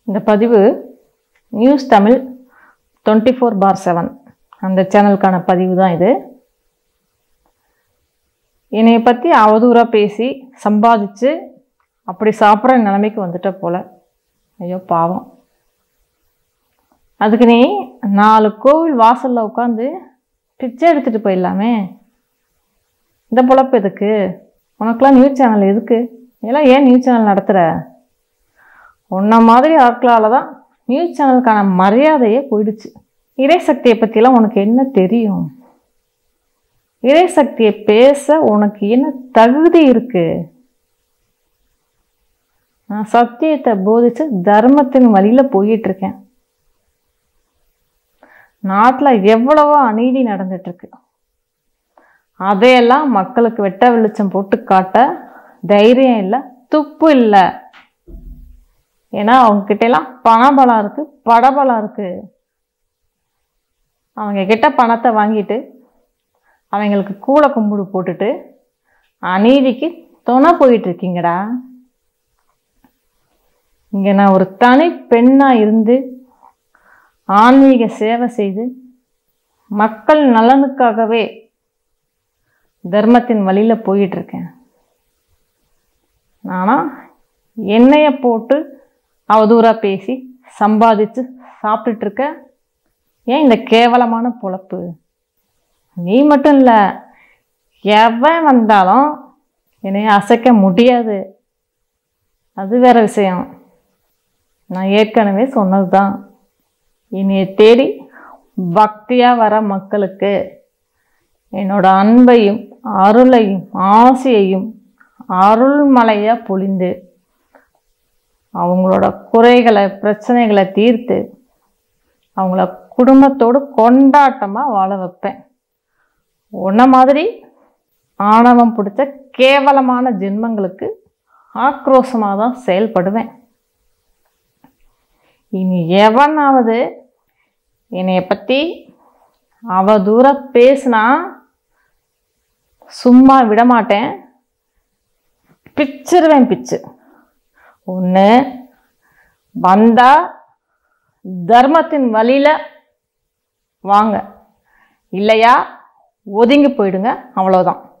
இந்த பதிவு News Tamil twenty four by seven அந்த சேனலுக்கான பதிவு தான் இது என்னைய பற்றி அவதூறாக பேசி சம்பாதிச்சு அப்படி சாப்பிட்ற நிலைமைக்கு வந்துட்ட போல ஐயோ பாவம் அதுக்கு நீ நாலு கோவில் வாசலில் உட்காந்து பிச்சை எடுத்துகிட்டு போயிடலாமே இந்த பொழப்பு எதுக்கு உனக்கெல்லாம் நியூஸ் சேனல் எதுக்கு இதெல்லாம் ஏன் நியூஸ் சேனல் நடத்துகிற உன்ன மாதிரி ஆட்களால் தான் நியூஸ் சேனலுக்கான மரியாதையே போயிடுச்சு இறைசக்தியை பற்றிலாம் உனக்கு என்ன தெரியும் இறைசக்தியை பேச உனக்கு என்ன தகுதி இருக்கு நான் சத்தியத்தை போதிச்சு தர்மத்தின் வழியில் போயிட்டு இருக்கேன் நாட்டில் எவ்வளவோ அநீதி நடந்துட்டு இருக்கு அதையெல்லாம் மக்களுக்கு வெட்ட வெளிச்சம் போட்டு காட்ட தைரியம் இல்லை துப்பு இல்லை ஏன்னா அவங்க கிட்ட எல்லாம் பணபலம் இருக்கு படபலம் இருக்கு அவங்க கிட்ட பணத்தை வாங்கிட்டு அவங்களுக்கு கூல கும்பிடு போட்டுட்டு அநீதிக்கு துணை போயிட்டு இருக்கீங்கடா இங்க நான் ஒரு தனி பெண்ணா இருந்து ஆன்மீக சேவை செய்து மக்கள் நலனுக்காகவே தர்மத்தின் வழியில போயிட்டு இருக்கேன் நானா எண்ணெயை போட்டு அவதூறாக பேசி சம்பாதிச்சு சாப்பிட்டுட்டு இருக்க ஏன் இந்த கேவலமான பொழப்பு நீ மட்டும் இல்லை எவன் வந்தாலும் என்னைய அசைக்க முடியாது அது வேற விஷயம் நான் ஏற்கனவே சொன்னது தான் என்னைய தேடி பக்தியாக வர மக்களுக்கு என்னோட அன்பையும் அருளையும் ஆசையையும் அருள்மலையாக பொழிந்து அவங்களோட குறைகளை பிரச்சனைகளை தீர்த்து அவங்கள குடும்பத்தோடு கொண்டாட்டமாக வாழ வைப்பேன் உன்ன மாதிரி ஆணவம் பிடிச்ச கேவலமான ஜென்மங்களுக்கு ஆக்ரோஷமாக தான் செயல்படுவேன் இனி எவனாவது என்னைய பற்றி அவ தூரம் பேசினா சும்மா விட மாட்டேன் பிச்சிருவேன் பிச்சு ஒன்று வந்தா தர்மத்தின் வழியில வாங்க இல்லையா ஒதுங்கி போயிடுங்க அவ்வளோதான்